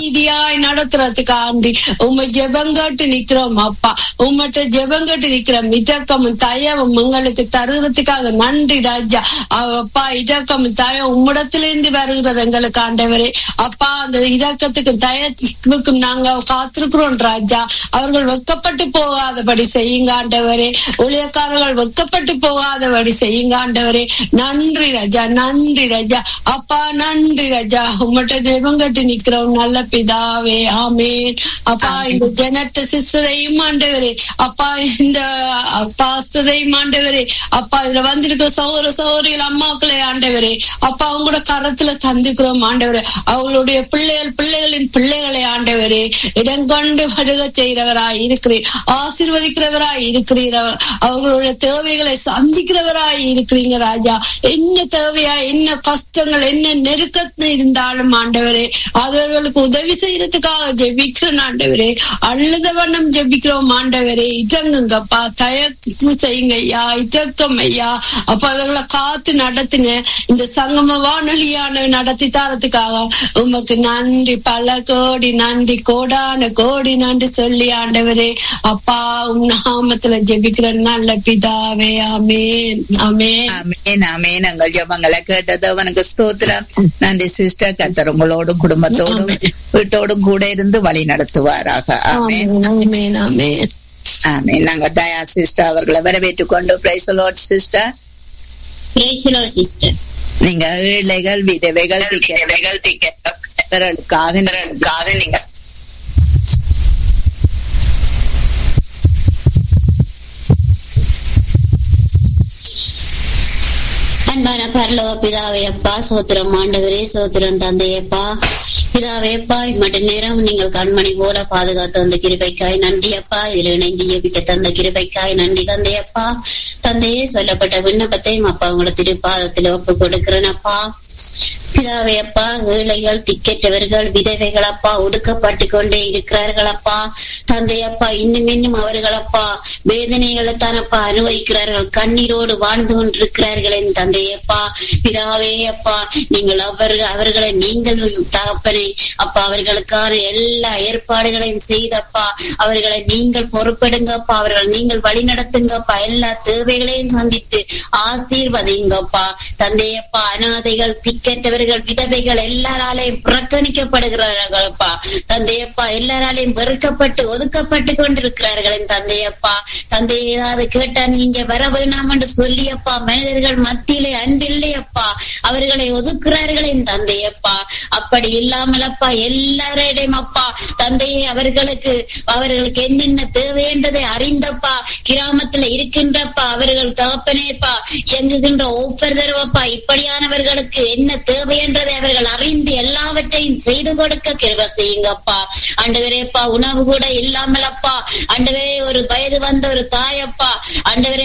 நீதியாய் நடத்துறதுக்காண்டி உண்மை ஜெபங்கட்டு நிக்கிறோம் அப்பா உம்மட்ட ஜெபங்கட்டு நிக்கிறோம் இதக்கமும் தயவும் எங்களுக்கு தருகிறதுக்காக நன்றி ராஜா அப்பா இதக்கமும் தயம் உம்மிடத்திலிருந்து வருகிறது எங்களுக்கு ஆண்டவரே அப்பா அந்த இரக்கத்துக்கும் தயத்துக்கும் நாங்க காத்திருக்கிறோம் ராஜா அவர்கள் வெக்கப்பட்டு போகாதபடி செய்யுங்க ஆண்டவரே ஊழியக்காரர்கள் வெக்கப்பட்டு போகாதபடி செய்யுங்க ஆண்டவரே நன்றி ராஜா நன்றி ராஜா அப்பா நன்றி ராஜா உம்மட்ட ஜெபங்கட்டு நிக்கிறோம் நல்ல பிதாவே ஆமேன் அப்பா இந்த ஜெனட்ட சிஸ்டரையும் ஆண்டவரே அப்பா இந்த பாஸ்டரையும் ஆண்டவரே அப்பா இதுல வந்திருக்கிற சௌர சௌரியில் அம்மாக்களை ஆண்டவரே அப்பா அவங்களோட கரத்துல தந்துக்கிறோம் ஆண்டவரே அவங்களுடைய பிள்ளைகள் பிள்ளைகளின் பிள்ளைகளை ஆண்டவரே இடங்கொண்டு வருக செய்கிறவராய் இருக்கிறீர் ஆசீர்வதிக்கிறவராய் இருக்கிறீர் அவர்களுடைய தேவைகளை சந்திக்கிறவராய் இருக்கிறீங்க ராஜா என்ன தேவையா என்ன கஷ்டங்கள் என்ன நெருக்கத்தில் இருந்தாலும் ஆண்டவரே அவர்களுக்கு உதவி செய்யறதுக்காக ஜெபிக்கிறோம் ஆண்டவரே அழுத வண்ணம் ஜெபிக்கிறோம் ஆண்டவரே இட்டங்குங்கப்பா தயக்கு செய்யுங்க ஐயா இட்டக்கம் ஐயா அப்ப அவர்களை காத்து நடத்துங்க இந்த சங்கம வானொலியான நடத்தி தரத்துக்காக உமக்கு நன்றி பல கோடி நன்றி கோடான கோடி நன்றி சொல்லி ஆண்டவரே அப்பா உம் நாமத்துல ஜெபிக்கிற நல்ல பிதாவே ஆமேன் ஆமேன் ஆமேன் ஆமேன் எங்கள் ஜபங்களை கேட்டது அவனுக்கு ஸ்தோத்திரம் நன்றி சிஸ்டர் கத்தர் உங்களோடும் குடும்பத்தோடும் வீட்டோடும் கூட இருந்து வழி நடத்துவாராக ஆமேன் ஆமேன் ஆமேன் ஆமேன் நாங்க தயா சிஸ்டர் அவர்களை வரவேற்றுக் கொண்டு பிரைசலோட் சிஸ்டர் சிஸ்டர் நீங்க ஏழைகள் விதவைகள் திக்கவைகள் திக்கக்காக நீங்க அன்பான பரலோக பிதாவே அப்பா சோத்திரம் ஆண்டவரே சோத்திரம் தந்தையப்பா பிதாவே அப்பா இம்மட்ட நேரம் நீங்கள் கண்மணி போல பாதுகாத்து வந்த கிருபைக்காய் நன்றி அப்பா இதில் இணைந்து ஜெபிக்க தந்த கிருபைக்காய் நன்றி தந்தையப்பா தந்தையே சொல்லப்பட்ட விண்ணப்பத்தையும் அப்பா உங்களோட திருப்பாதத்தில் ஒப்பு கொடுக்கிறேன் அப்பா பிதாவே அப்பா ஏழைகள் திக்கற்றவர்கள் விதவைகள் அப்பா ஒடுக்கப்பட்டு கொண்டே இருக்கிறார்கள் அப்பா தந்தை அப்பா இன்னும் இன்னும் அவர்கள் அப்பா வேதனைகளை தானப்பா அனுபவிக்கிறார்கள் கண்ணீரோடு வாழ்ந்து கொண்டிருக்கிறார்கள் என் தந்தையப்பா பிதாவே அப்பா நீங்கள் அவர்கள் அவர்களை நீங்கள் தகப்பனை அப்பா அவர்களுக்கான எல்லா ஏற்பாடுகளையும் செய்தப்பா அவர்களை நீங்கள் பொறுப்பெடுங்கப்பா அவர்கள் நீங்கள் வழி நடத்துங்கப்பா எல்லா தேவைகளையும் சந்தித்து ஆசீர்வதிங்கப்பா தந்தையப்பா அனாதைகள் திக்கற்றவர்கள் விதவைகள் எல்லாராலையும் புறக்கணிக்கப்படுகிறார்களப்பா தந்தையப்பா எல்லாராலையும் வெறுக்கப்பட்டு ஒதுக்கப்பட்டு கொண்டிருக்கிறார்கள் என் தந்தையப்பா தந்தை ஏதாவது கேட்டா நீங்க வர வேணாம் என்று சொல்லியப்பா மனிதர்கள் மத்தியிலே அன்பில்லையப்பா அவர்களை ஒதுக்குறார்கள் என் தந்தையப்பா அப்படி இல்லாமலப்பா எல்லாரிடம் அப்பா தந்தையை அவர்களுக்கு அவர்களுக்கு என்னென்ன தேவை என்றதை அறிந்தப்பா கிராமத்துல இருக்கின்றப்பா அவர்கள் தகப்பனேப்பா இயங்குகின்ற ஒவ்வொரு தடவைப்பா இப்படியானவர்களுக்கு என்ன தேவை என்றதை அவர்கள் அறிந்து எல்லாவற்றையும் செய்து கொடுக்க கிருப செய்யுங்கப்பா ஆண்டவரேப்பா உணவு கூட இல்லாமலப்பா ஆண்டவரே ஒரு வயது வந்த ஒரு தாயப்பா ஆண்டவரே